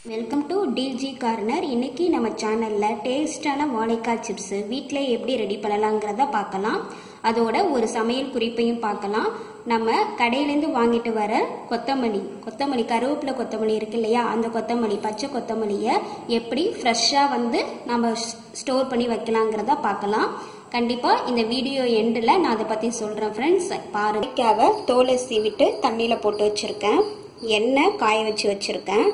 welcome to DG corner இன்னைக்கு நம்ம சேனலில் டேஸ்டான வாழைக்காய் சிப்ஸ் வீட்டில் எப்படி ரெடி பண்ணலாங்கிறத பார்க்கலாம் அதோட ஒரு சமையல் குறிப்பையும் பார்க்கலாம் நம்ம கடையிலேருந்து வாங்கிட்டு வர கொத்தமல்லி கொத்தமல்லி கருவேப்பிலை கொத்தமல்லி இருக்கு இல்லையா அந்த கொத்தமல்லி பச்சை கொத்தமல்லியை எப்படி ஃப்ரெஷ்ஷாக வந்து நம்ம ஸ்டோர் பண்ணி வைக்கலாங்கிறத பார்க்கலாம் கண்டிப்பாக இந்த வீடியோ எண்டில் நான் அதை பற்றி சொல்கிறேன் ஃப்ரெண்ட்ஸ் பாருக்காக தோலை சீவிட்டு தண்ணியில் போட்டு வச்சுருக்கேன் எண்ணெய் காய வச்சு வச்சுருக்கேன்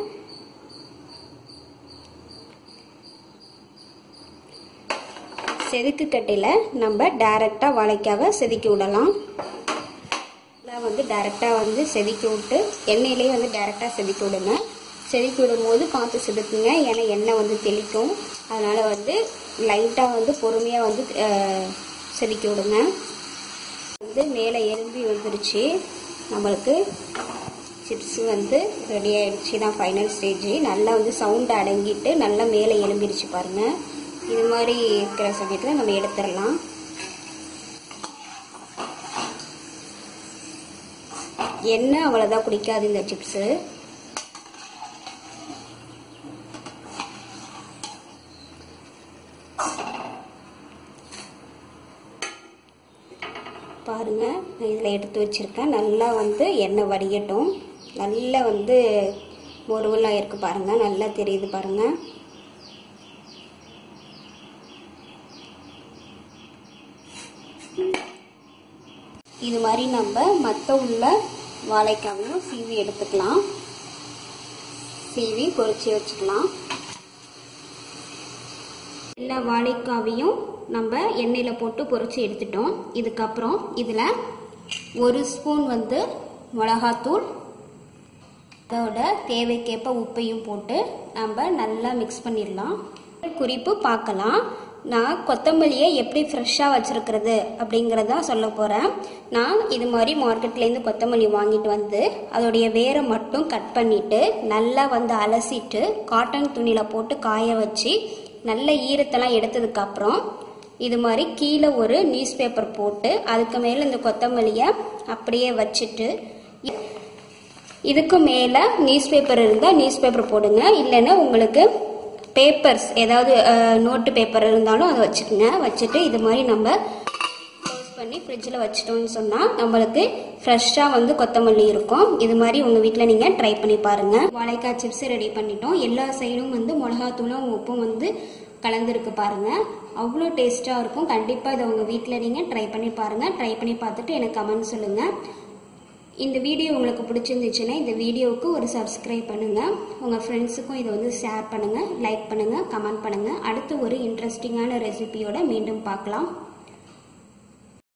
செதுக்கு கட்டையில் நம்ம டைரெக்டாக வாழைக்காவை செதுக்கி விடலாம் வந்து டைரெக்டாக வந்து செதுக்கி விட்டு எண்ணெயிலேயே வந்து டைரெக்டாக செதுக்கி விடுங்க செதுக்கி விடும்போது பார்த்து செதுக்குங்க ஏன்னா எண்ணெய் வந்து தெளிக்கும் அதனால் வந்து லைட்டாக வந்து பொறுமையாக வந்து செதுக்கி விடுங்க வந்து மேலே எலும்பி வந்துருச்சு நம்மளுக்கு சிப்ஸ் வந்து ரெடி ஆகிடுச்சு தான் ஃபைனல் ஸ்டேஜ் நல்லா வந்து சவுண்டு அடங்கிட்டு நல்லா மேலே எலும்பிடுச்சு பாருங்கள் இது மாதிரி இருக்கிற சமயத்தில் நம்ம எடுத்துடலாம் எண்ணெய் அவ்வளோதான் குடிக்காது இந்த சிப்ஸு பாருங்க நான் இதில் எடுத்து வச்சுருக்கேன் நல்லா வந்து எண்ணெய் வடிகட்டும் நல்லா வந்து முருவலாக இருக்குது பாருங்கள் நல்லா தெரியுது பாருங்கள் இது மாதிரி நம்ம மற்ற உள்ள வாழைக்காவையும் சீவி எடுத்துக்கலாம் சீவி பொறிச்சு வச்சுக்கலாம் எல்லா வாழைக்காவையும் நம்ம எண்ணெயில் போட்டு பொறிச்சு எடுத்துட்டோம் இதுக்கப்புறம் இதில் ஒரு ஸ்பூன் வந்து மிளகாத்தூள் அதோட தேவைக்கேற்ப உப்பையும் போட்டு நம்ம நல்லா மிக்ஸ் பண்ணிடலாம் குறிப்பு பார்க்கலாம் நான் கொத்தமல்லியை எப்படி ஃப்ரெஷ்ஷாக வச்சுருக்கிறது அப்படிங்கிறத சொல்ல போகிறேன் நான் இது மாதிரி மார்க்கெட்லேருந்து கொத்தமல்லி வாங்கிட்டு வந்து அதோடைய வேரை மட்டும் கட் பண்ணிவிட்டு நல்லா வந்து அலசிட்டு காட்டன் துணியில் போட்டு காய வச்சு நல்ல ஈரத்தெல்லாம் எடுத்ததுக்கப்புறம் இது மாதிரி கீழே ஒரு நியூஸ் பேப்பர் போட்டு அதுக்கு மேலே இந்த கொத்தமல்லியை அப்படியே வச்சுட்டு இதுக்கு மேலே நியூஸ் பேப்பர் இருந்தால் நியூஸ் பேப்பர் போடுங்க இல்லைன்னா உங்களுக்கு பேப்பர்ஸ் ஏதாவது நோட்டு பேப்பர் இருந்தாலும் அதை வச்சுக்கோங்க வச்சுட்டு இது மாதிரி நம்ம க்ளோஸ் பண்ணி ஃப்ரிட்ஜில் வச்சிட்டோம்னு சொன்னால் நம்மளுக்கு ஃப்ரெஷ்ஷாக வந்து கொத்தமல்லி இருக்கும் இது மாதிரி உங்கள் வீட்டில் நீங்கள் ட்ரை பண்ணி பாருங்கள் வாழைக்காய் சிப்ஸ் ரெடி பண்ணிட்டோம் எல்லா சைடும் வந்து மிளகாத்தூளும் உப்பும் வந்து கலந்துருக்கு பாருங்கள் அவ்வளோ டேஸ்ட்டாக இருக்கும் கண்டிப்பாக இதை உங்கள் வீட்டில் நீங்கள் ட்ரை பண்ணி பாருங்கள் ட்ரை பண்ணி பார்த்துட்டு எனக்கு கமெண்ட் சொல்லுங்கள் இந்த வீடியோ உங்களுக்கு பிடிச்சிருந்துச்சுன்னா இந்த வீடியோவுக்கு ஒரு சப்ஸ்கிரைப் பண்ணுங்கள் உங்கள் ஃப்ரெண்ட்ஸுக்கும் இதை வந்து ஷேர் பண்ணுங்கள் லைக் பண்ணுங்கள் கமெண்ட் பண்ணுங்கள் அடுத்து ஒரு இன்ட்ரெஸ்டிங்கான ரெசிபியோட மீண்டும் பார்க்கலாம்